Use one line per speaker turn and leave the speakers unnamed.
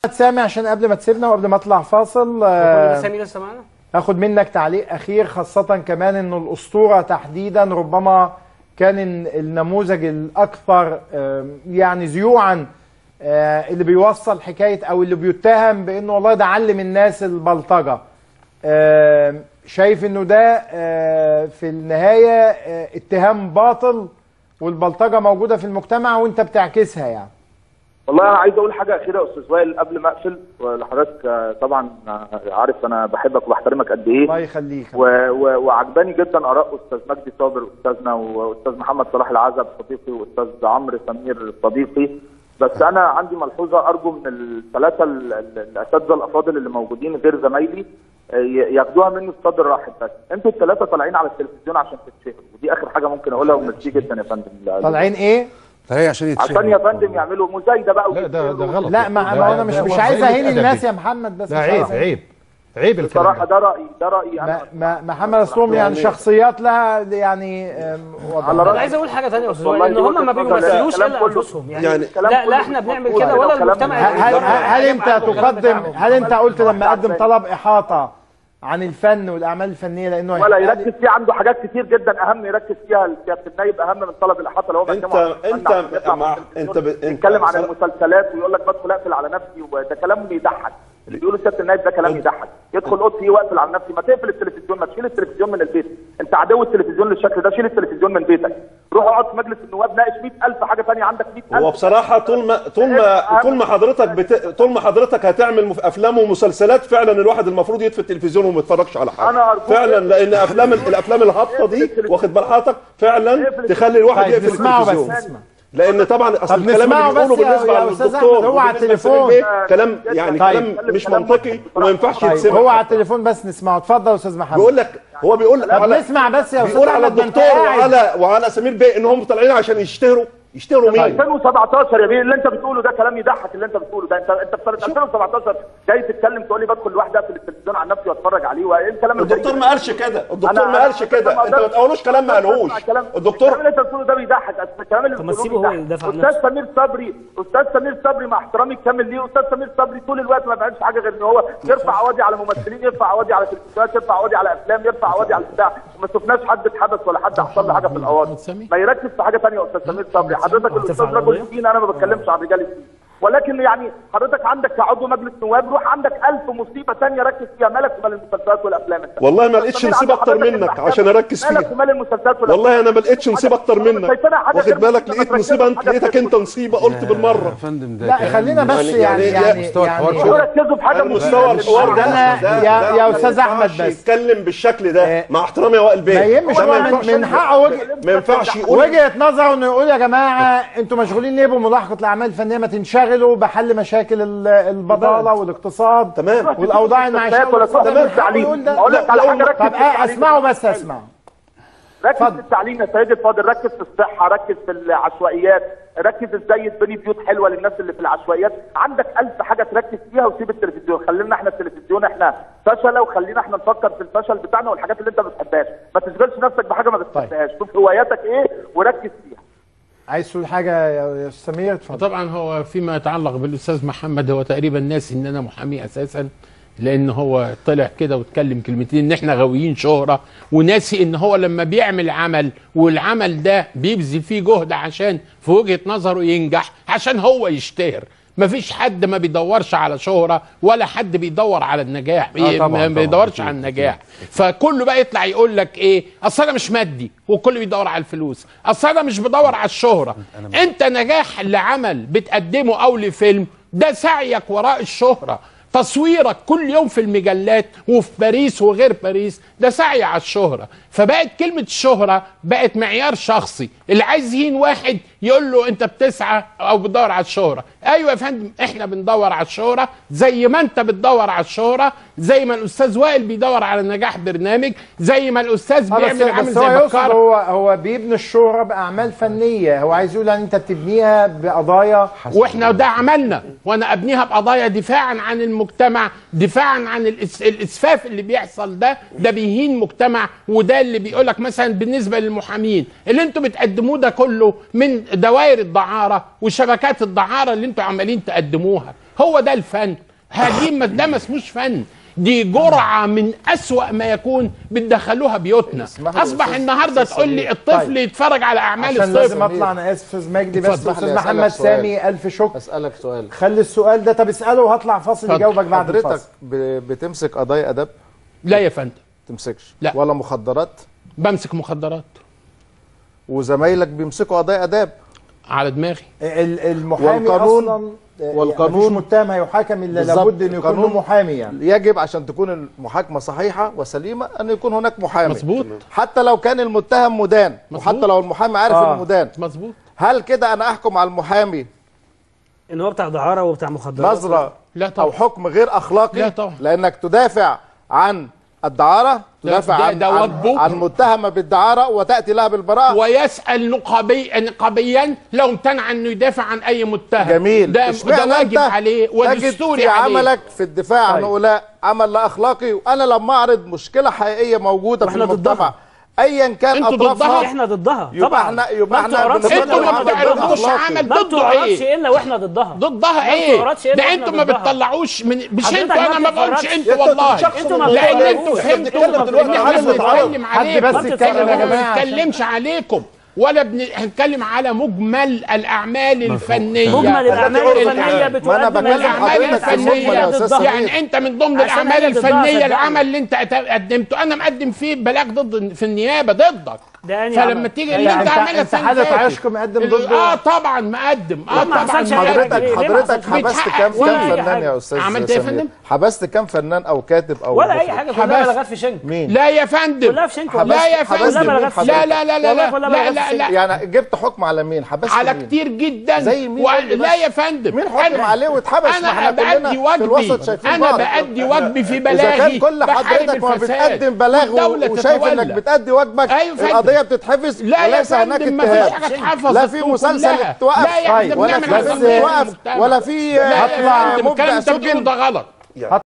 سامي عشان قبل ما تسيبنا وقبل ما اطلع فاصل
كل
آه،
سامي لسه معانا
اخد منك تعليق اخير خاصة كمان انه الاسطورة تحديدا ربما كان ال- النموذج الاكثر آم، يعني ذيوعا آه، اللي بيوصل حكاية او اللي بيتهم بانه والله ده علم الناس البلطجة آم، شايف انه ده آه، في النهاية آه، اتهام باطل والبلطجة موجودة في المجتمع وانت بتعكسها يعني
والله انا عايز اقول حاجه اخيره يا استاذ وائل قبل ما اقفل ولحضرتك آه، طبعا آه، عارف انا بحبك وبحترمك قد ايه
الله يخليك
و- و- وعجباني جدا اراء استاذ مجدي صابر استاذنا واستاذ محمد صلاح العزب صديقي واستاذ عمرو سمير صديقي بس انا عندي ملحوظه ارجو من الثلاثه ال- ال- الاساتذه الافاضل اللي موجودين غير زمايلي آه، ي- ياخدوها مني بصدر رحب بس انتوا الثلاثه طالعين على التلفزيون عشان تتشهروا ودي اخر حاجه ممكن اقولها وميرسي جدا يا فندم
طالعين ايه؟
هي عشان
عشان يا فندم يعملوا مزايده بقى
لا ده ده غلط
لا ما, ما انا مش مش عايز اهين الناس يا محمد بس
ده
مش
عيب
عايز أهين.
عيب عيب الكلام
بصراحه
ده
ده رايي ده رايي
ما
انا
ما محمد اسلوم يعني شخصيات لها يعني أم، وضع.
على
انا
رأيي.
عايز اقول حاجه ثانيه يا استاذ
والله
وائل ان
دي
هم ما
وجهة نظر.
بيمثلوش
الكلام
الا
كله-
انفسهم يعني,
يعني
الكلام
لا لا
كله
احنا
مش
بنعمل
مظبوط.
كده ولا
الكلام
المجتمع
مش
هل,
مظبوط.
هل, هل انت
الكلام
تقدم
بتاعهم.
هل انت قلت لما قدم
عارفين.
طلب احاطه عن الفن والاعمال الفنيه لانه
ولا
هل-
يركز فيه عنده حاجات كتير جدا اهم يركز فيها سياده النايب اهم من طلب الاحاطه اللي هو
انت
بيتكلم عن
انت
الفن عشان يطلع
مع
في
انت
التلفزيون
ب... انت
يتكلم عن
صراحة-
المسلسلات ويقول لك بدخل اقفل على نفسي وده كلام بيضحك اللي بيقولوا سياده النايب ده كلام يضحك يدخل اوضتي واقفل على نفسي ما تقفل التلفزيون ما تشيل التلفزيون من البيت انت عدو التلفزيون للشكل ده شيل التلفزيون من بيتك روح اقعد في مجلس النواب ناقش 100000 حاجه ثانيه عندك 100000
هو بصراحة طول ما طول ما طول ما حضرتك بت... طول ما حضرتك هتعمل مف- افلام ومسلسلات فعلا الواحد المفروض يطفي التلفزيون وما يتفرجش على حاجة
أنا أرجوك
فعلا لان افلام ال- الافلام الهابطة دي واخد بال حضرتك فعلا تخلي الواحد
طيب
يقفل
نسمعه بس
التلفزيون
نسمع
لان طبعا اصل
طب
الكلام
نسمعه
اللي بيقوله
بس يا-
بالنسبه
يا أستاذ
للدكتور
أحمد، هو على
وبالنسبة
التليفون.
لسمير بيه كلام يعني
طيب.
كلام مش منطقي وما ينفعش
طيب
يتسمع
هو على التليفون بس نسمعه اتفضل يا استاذ محمد
بيقول لك هو بيقول
طب
على
نسمع بس يا استاذ
بيقول على
أحمد، ما أنت
الدكتور
قاعد.
وعلى وعلى سمير بيه ان هم طالعين عشان يشتهروا يشتهروا مين؟
2017 يا بيه اللي انت بتقوله ده كلام يضحك اللي انت بتقوله ده انت انت في سنه 2017 جاي تتكلم تقول لي بدخل لوحدي اقفل التلفزيون عن نفسي واتفرج عليه وايه الكلام الغريب
الدكتور
ده؟
ما قالش كده الدكتور
أنا-
ما قالش
أنا
كده
ما
انت ما
أقدرش-
تقولوش كلام ما قالهوش
الكلام
الدكتور
الكلام اللي انت بتقوله ده بيضحك أصل الكلام اللي
طب ما
بتقوله
تسيبه هو
بيضحك.
يدافع عن
استاذ سمير صبري استاذ سمير صبري مع احترامي الكامل ليه استاذ سمير صبري طول الوقت ما بيعملش حاجه غير ان هو يرفع قواضي على ممثلين يرفع قواضي على تلفزيونات يرفع قواضي على افلام يرفع قواضي على بتاع ما شفناش حد اتحبس ولا حد حصل له حاجه في القواضي ما يركز في حاجه ثانيه يا استاذ سمير صبري حضرتك الاستاذ رجل دين انا ما بتكلمش عن رجال الدين ولكن يعني حضرتك عندك كعضو مجلس نواب روح عندك ألف مصيبه ثانيه ركز فيها مالك ومال المسلسلات والافلام انت
والله ما لقيتش
سمير
نصيب
عند
اكتر
حضرتك
منك
المحكمة.
عشان اركز
مالك
فيها
ومال المسلسلات والافلام
والله انا ما لقيتش نصيب اكتر منك
شايفينها حاجة
واخد
غير
بالك
مصيبة،
لقيت
ما
نصيبه انت
تركزوا في
لقيتك
حاجة
انت نصيبه قلت بالمره
فندم ده
لا
كلام-
خلينا بس
يعني-
يعني
يعني-
يعني
مستوى الحوار
يعني
هو ركزوا في حاجه
مستوى
مصيبة.
الحوار ده
أنا-
ده-
يا-
ده
يا
ما
أستاذ أحمد
ينفعش
بس.
يتكلم بالشكل ده
آه،
مع احترامي يا وائل بيه
ما يهمش
ده
هو من,
ينفعش
من حقه وجه
ما ينفعش يقول
وجهه نظره انه يقول يا جماعه انتوا مشغولين ليه بملاحقه الاعمال الفنيه ما تنشغلوا بحل مشاكل ال- البطاله والاقتصاد
تمام.
والاوضاع المعيشيه
ولا تروح
والاقتصادية.
التعليم.
يقول ده.
أقول لك على حاجة ركز
طب
في
آه،
التعليم.
اسمعوا بس اسمعوا
ركز
اتفضل.
في التعليم يا سيدي الفاضل ركز في الصحه ركز في العشوائيات ركز ازاي تبني بيوت حلوه للناس اللي في العشوائيات عندك ألف حاجه تركز فيها وسيب التلفزيون خلينا احنا التلفزيون احنا فشله وخلينا احنا نفكر في الفشل بتاعنا والحاجات اللي انت ما بتحبهاش ما تشغلش نفسك بحاجه ما بتحبهاش شوف هواياتك ايه وركز فيها
عايز تقول حاجه يا يا أستاذ سمير اتفضل
طبعا هو فيما يتعلق بالاستاذ محمد هو تقريبا ناسي ان انا محامي اساسا لان هو طلع كده واتكلم كلمتين ان احنا غاويين شهره وناسي ان هو لما بيعمل عمل والعمل ده بيبذل فيه جهد عشان في وجهه نظره ينجح عشان هو يشتهر مفيش حد ما بيدورش على شهرة ولا حد بيدور على النجاح
آه طبعاً،
ما
طبعاً،
بيدورش
أكيد،
على النجاح فكله بقى يطلع يقول لك ايه اصل انا مش مادي والكل بيدور على الفلوس اصل انا مش بدور على الشهرة انت نجاح لعمل بتقدمه او لفيلم ده سعيك وراء الشهرة تصويرك كل يوم في المجلات وفي باريس وغير باريس ده سعي على الشهرة فبقت كلمة الشهرة بقت معيار شخصي اللي عايز يهين واحد يقول له انت بتسعى او بتدور على الشهرة ايوه يا فندم احنا بندور على الشهرة زي ما انت بتدور على الشهرة زي ما الاستاذ وائل بيدور على نجاح برنامج زي ما الاستاذ
آه، بس,
بيعمل عامل
بس هو
زي
يقصد
بكار
هو هو بيبني الشهره باعمال فنيه هو عايز يقول ان انت بتبنيها بقضايا
واحنا ده عملنا وانا ابنيها بقضايا دفاعا عن المجتمع دفاعا عن الإس الاسفاف اللي بيحصل ده ده بيهين مجتمع وده اللي بيقول لك مثلا بالنسبه للمحامين اللي انتوا بتقدموه ده كله من دوائر الدعاره وشبكات الدعاره اللي انتوا عمالين تقدموها هو ده الفن هذه ما- ده ما اسموش فن دي جرعه من أسوأ ما يكون بتدخلوها بيوتنا
اسمح لي
اصبح
أستاذ-
النهارده
أستاذ
تقول لي
سمير.
الطفل
طيب.
يتفرج على اعمال
عشان لازم
الطفل
اطلع انا اسف استاذ مجدي بس
اتفضل.
استاذ
أسألك
محمد
سؤال.
سامي الف شكر
اسالك سؤال
خلي السؤال ده طب اساله وهطلع فاصل
اتفضل.
يجاوبك بعد
حضرتك
الفاصل
ب- بتمسك قضايا اداب
لا يا فندم
تمسكش
لا.
ولا مخدرات
بمسك مخدرات
وزمايلك بيمسكوا قضايا اداب
على دماغي
ال- المحامي
والقانون-
اصلا آه،
والقانون-
مفيش متهم هيحاكم الا
بالظبط.
لابد انه يكون له
القانون-
محامي يعني
يجب عشان تكون المحاكمه صحيحه وسليمه ان يكون هناك محامي
مظبوط
حتى لو كان المتهم مدان
مظبوط.
وحتى لو المحامي عارف
آه.
انه مدان
مظبوط
هل كده انا احكم على المحامي
ان هو بتاع دعاره وبتاع مخدرات
نظره
لا
او
طبعا
حكم غير اخلاقي
لا طبعا.
لانك تدافع عن الدعاره
لا،
تدافع
ده-
عن
ده
عن,
واجبه.
عن متهمه بالدعاره وتاتي لها بالبراءه
ويسأل نقابي نقابيا لو امتنع انه يدافع عن اي متهم
جميل
ده, ده
اشمعنى
واجب
أنت
عليه
تجد
ودستوري
في
عليه
عملك في الدفاع عن
طيب.
هؤلاء عمل لا اخلاقي وانا لما اعرض مشكله حقيقيه موجوده في
وإحنا
المجتمع
ضدها.
ايا كان
أنتوا
اطرافها
ضدها؟
احنا ضدها
يبقى
طبعا
احنا- يبقى
ما
احنا
بتعرضش
بنضد
انتوا
إلا
ما
العمل
واحنا ضدها.
بتعرضوش
الأخلاقي.
عمل
ما
ضده
بتعرضش
ايه
الا واحنا ضدها
ضدها
ما
ايه
بتعرضش إلا
ده
وإحنا
انتوا ما
ضدها.
بتطلعوش من مش
حضرتك
انتوا
ما
انا ما بقولش
بتتفرجش.
انتوا
انت
والله
بتشخصن
انتوا ما
لان
بتتفرجوش.
انتوا
احنا
فهمتوا
بنتكلم دلوقتي
ان
عن
احنا
اللي اتعرض.
بنتكلم
حد
عليكم
بس
ما
يتكلم يا
بتتفرجوش.
جماعه
ما
عشان-
بنتكلمش عليكم ولا بن... هنتكلم على مجمل الاعمال الفنيه
مجمل الاعمال
التي
الفنيه
أردت
ما أنا
بتقدم
بكلم
الاعمال
حضرتك في المجمل
الفنيه
يا أستاذ سمير.
يعني انت من ضمن
عشان
الاعمال
هي ضدها
الفنيه
صدقني.
العمل اللي انت أت- قدمته انا مقدم فيه بلاغ ضد في النيابه ضدك
ده أنهي
فلما
عمل؟
تيجي اللي
يعني
انت
انت-
عاملها
انت
السنة
حالة
اللي فاتت.
عشق مقدم
ال-
ضده؟
اه طبعا مقدم اه
ما
طبعا
حصلش حاجة.
مقدم.
حضرتك
ليه؟ ليه ما
حضرتك
حصلش؟
حبست
بيتحقق
كام
ولا
كام
أي
فنان
حاجة.
يا استاذ
عملت ايه يا
سمير؟
فندم؟
حبست كام فنان او كاتب او
ولا اي
مخرج؟
حاجه كلها
حبست.
بلاغات في شنك
مين
لا يا فندم
كلها في شنك
لا يا
حبست
فندم
مين
بلاغات في
لا
شنك.
لا لا لا
والله
لا
كلها
لا
بلاغات
لا
في
لا
شنك.
يعني جبت حكم على مين حبست
على
مين؟
كتير جدا
زي مين؟
و...
قول لي
لا
بس.
يا فندم
مين حكم عليه واتحبس؟ ما
انا
احنا كلنا
بأدي
في
واجبي
الوسط شايفين
انا
بعض.
بأدي واجبي في
اذا
بلاغي
كان كل
بحارب
حضرتك ما
الفساد.
بتقدم بلاغ
والدولة
وشايف انك
تتولى.
بتأدي واجبك
أيوة فندم.
القضيه بتتحفظ
لا يا
وليس هناك
فندم ما فيش
اتهام
حاجه اتحفظت
لا في مسلسل
كلها.
اتوقف
لا يا
طيب،
فندم
ولا
بنعمل
في
على
فيلم
تنمية
اتوقف
المجتمع.
ولا في
لا يا
هطلع
فندم، الكلام
مبدع
انت بتقوله
سجن
ده غلط